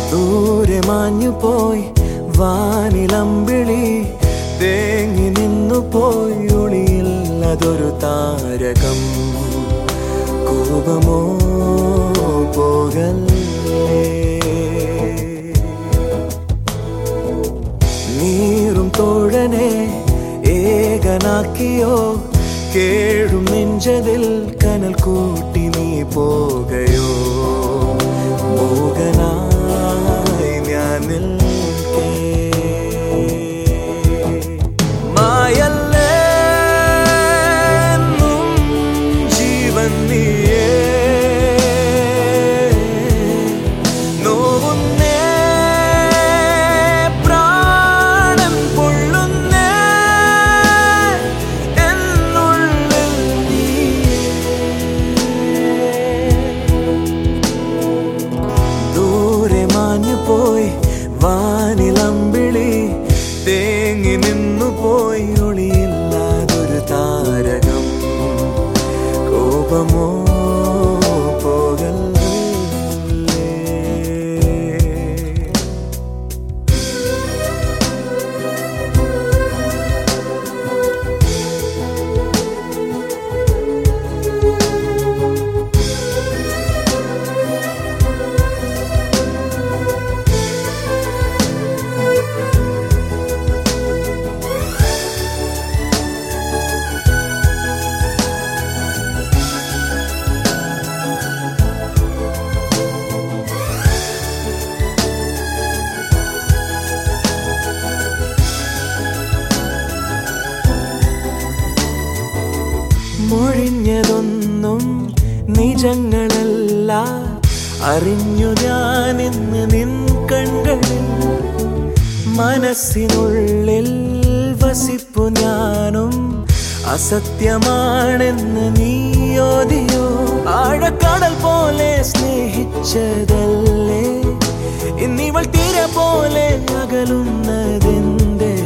ദൂരെ മാഞ്ഞു പോയി വാനിലമ്പിളി തേങ്ങി നിന്നു പോയി ഒളിയില്ലതൊരു താരകം കോപമോ പോകല്ലേ നീറും തോഴനെ ഏകനാക്കിയോ കേഴും നെഞ്ചതിൽ കനൽ കൂട്ടി നീ പോകയോ മോകനായി ഞാൻ നിൽക്കേ മായല്ലേ എന്നും ജീവൻ നീയേ നോവുന്നേ പ്രാണൻ പൊള്ളുന്നേ എന്നുള്ളിൽ നീയേ ദൂരെ മാഞ്ഞു പോയി വാനിലമ്പിളി തേങ്ങി നിന്നു പോയി ഒളിയില്ലാതൊരു താരകം കോപമോ പോകല്ലേ മൊഴിഞ്ഞതൊന്നും നിജങ്ങളല്ല അറിഞ്ഞു ഞാനിന്ന് നിൻ കണ്ണുകളിൽ മനസ്സിനുള്ളിൽ വസിപ്പു ഞാനും അസത്യമാണെന്ന് നീയോദിയോ ആഴക്കടൽ പോലെ സ്നേഹിച്ചതല്ലേ ഇന്നിവൾ തീര പോലെ അകലുന്നതെന്തേ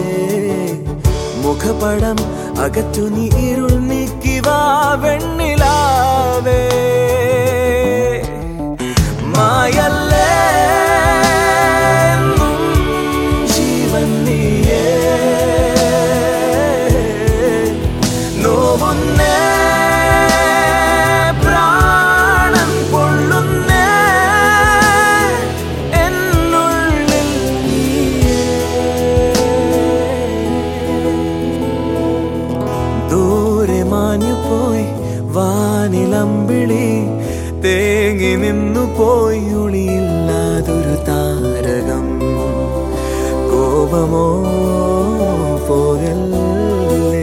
മുഖപടം അകറ്റു നീ ഇരുൾ നീക്കിവാ വെണ്ണിലാവേ മായല്ലേ എന്നും ജീവൻ നീയേ നോവുന്നേ പ്രാണൻ പൊള്ളുന്നേ എന്നുള്ളിൽ നീയേ ദൂരെ മാഞ്ഞു പോയി വാനിലമ്പിളി തേങ്ങി നിന്നു പോയി ഒളിയില്ലാതൊരു താരകം കോപമോ പോകല്ലേ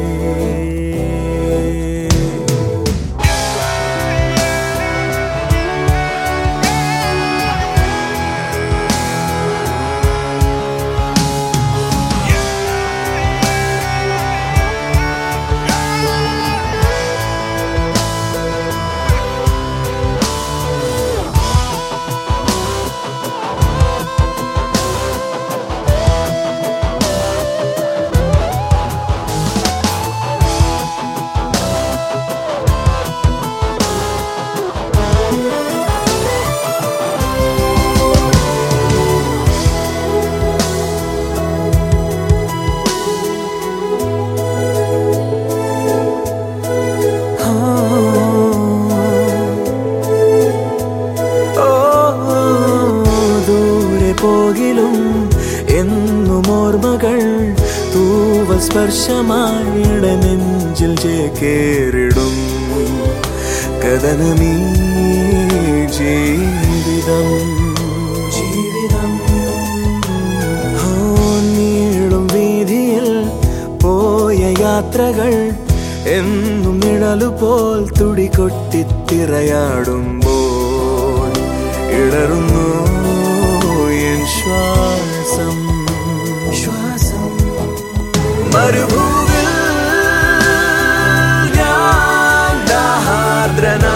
ഓ, ദൂരെ പോകിലും എന്നും ഓർമ്മകൾ തൂവ സ്പർശമായിട നെഞ്ചിൽ ചേക്കേറിടും കഥനമീ ജീവിതം ജീവിതം ഓ നീളും വീതിയിൽ പോയ യാത്രകൾ എന്നും നിഴലുപോൽ തുടികൊട്ടിത്തിറയാടുമ്പോൾ ഇടറുന്നു എൻ ശ്വാസം ശ്വാസം മരുഭൂവിൽ ഞാൻ ദാഹാർദ്രനാ